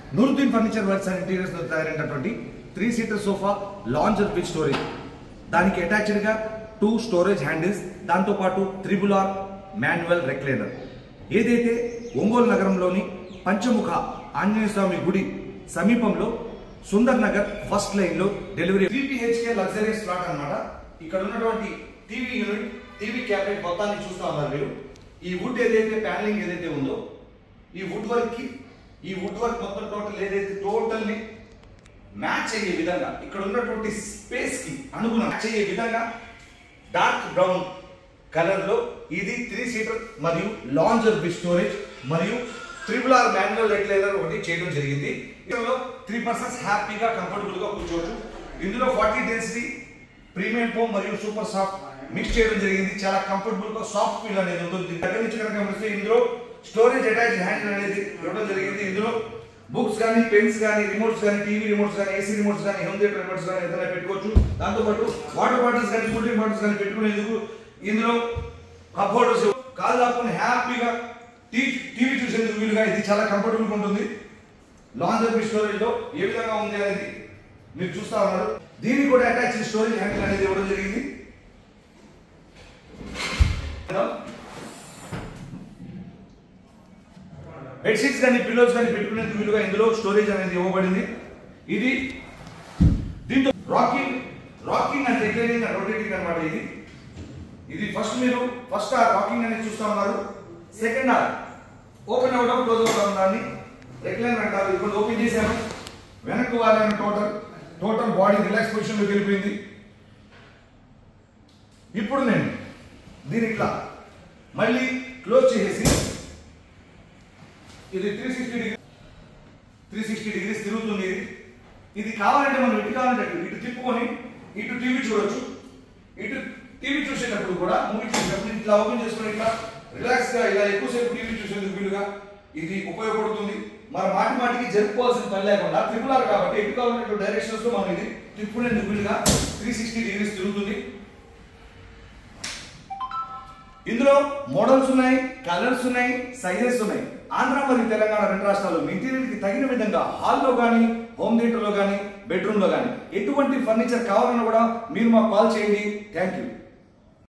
Nooruddin furniture works and interiors లో తయారైనటువంటి three seater sofa lounger with storage దానికి attached గా టూ స్టోరేజ్ హ్యాండిల్స్ దాంతో పాటు త్రిబుల్ ఆర్ మాన్యువల్ రెక్లైనర్ ఏదైతే ఒంగోలు నగరంలోని పంచముఖ ఆంజనేయ స్వామి గుడి సమీపంలో సుందర్ నగర్ ఫస్ట్ లైన్ లో delivery three BHK luxuries flat అన్నమాట ఇక్కడ ఉన్నటువంటి టీవీ యూనిట్ టీవీ క్యాబినెట్ మొత్తాన్ని చూస్తా ఉన్నారు మీరు ఈ వుడ్ ఏదైతే ప్యానలింగ్ ఏదైతే ఉందో ఈ వుడ్ వర్క్ కి ఈ వుడ్ వర్క్ మొత్తం టోటల్ ఏదైతే టోటల్ ని మ్యాచ్ అయ్యే విధంగా ఇక్కడ ఉన్నటువంటి స్పేస్ కి అనుగుణం మ్యాచ్ అయ్యే విధంగా డార్క్ బ్రౌన్ కలర్ లో ఇది త్రీ సీటర్ మరియు లాంజర్ బిగ్ స్టోరేజ్ మరియు త్రిబుల్ ఆర్ మాన్యువల్ రెగ్యులేటర్ ఒకటి చేయడం జరిగింది ఇందులో త్రీ పర్సన్స్ హ్యాపీగా కంఫర్టబుల్ గా కూర్చోవచ్చు ఇందులో ఫార్టీ డెన్సిటీ ప్రీమియం ఫోమ్ మరియు సూపర్ సాఫ్ట్ మిక్స్ చేయడం జరిగింది చాలా కంఫర్టబుల్ గా సాఫ్ట్ ఫీల్ అనేది ఉంటుంది దగ్గర నుంచి కనుక గమనిస్తే ఇందులో స్టోరేజ్ అటాచ్ హ్యాండిల్ అనేది ఇవ్వడం జరిగింది ఇందులో బుక్స్ కానీ పెన్స్ కానీ రిమోట్స్ కానీ టీవీ రిమోట్స్ కానీ ఏసీ రిమోట్స్ కానీ హోమ్ థియేటర్ రిమోట్స్ కానీ ఏదైనా పెట్టుకోవచ్చు దాంతోపాటు వాటర్ బాటిల్స్ కానీ కూల్ డ్రింక్ బాటిల్స్ కానీ పెట్టుకునేందుకు ఇందులో కప్ హోల్డర్స్ కాలు దాపుకొని హ్యాపీగా టీవీ చూసేందుకు వీలుగా ఇది చాలా కంఫర్టబుల్ ఉంటుంది లాంజర్ బి స్టోరేజ్ లో ఏ విధంగా ఉంది అనేది మీరు చూస్తా ఉన్నారు దీనికి కూడా అటాచ్ స్టోరేజ్ హ్యాండిల్ అనేది ఇవ్వడం జరిగింది బెడ్షీట్స్ కానీ పిల్లోస్ కానీ పెట్టుకునేందుకు వీలుగా ఇందులో స్టోరేజ్ అనేది ఇవ్వబడింది ఇది దీంతో rocking rocking and reclining and rotating అనమాట ఇది ఇది ఫస్ట్ మీరు ఫస్ట్ ఆ రాకింగ్ అనేది చూస్తా ఉన్నారు సెకండ్ ఆర్ ఓపెన్ అవ్వడం క్లోజ్ అవుతాం దాన్ని రిక్లైన్ అంటారు ఇప్పుడు ఓపెన్ చేశాను వెనక్కి వాళ్ళని total total body relax position లోకి వెళ్ళిపోయింది ఇప్పుడు నేను దీని ఇట్లా మళ్ళీ క్లోజ్ చేసేసి ఇది three sixty degree three sixty degrees తిరుగుతుంది ఇది ఇది కావాలంటే మనం ఇటు కావాలంటే అటు ఇటు తిప్పుకొని ఇటు టీవీ చూడొచ్చు ఇటు టీవీ చూసేటప్పుడు కూడా మూవీ చూసేటప్పుడు ఇట్లా ఓపెన్ చేసుకుని ఇట్లా రిలాక్స్ గా ఇలా ఎక్కువసేపు టీవీ చూసేందుకు వీలుగా ఇది ఉపయోగపడుతుంది మన మాటి మాటికి జరుపుకోవాల్సిన పని లేకుండా ట్రిపుల్ ఆర్ కాబట్టి ఎటు కావాలంటే డైరెక్షన్స్ లో మనం ఇది తిప్పుకునేందుకు వీలుగా త్రీ సిక్స్టీ డిగ్రీస్ తిరుగుతుంది ఇందులో మోడల్స్ ఉన్నాయి కలర్స్ ఉన్నాయి సైజెస్ ఉన్నాయి ఆంధ్ర మరియు తెలంగాణ రెండు రాష్ట్రాల్లో మెటీరియల్ కి తగిన విధంగా హాల్లో కానీ హోమ్ థియేటర్ లో కానీ బెడ్రూమ్ లో కానీ ఎటువంటి ఫర్నిచర్ కావాలన్నా కూడా మీరు మాకు కాల్ చేయండి థ్యాంక్ యూ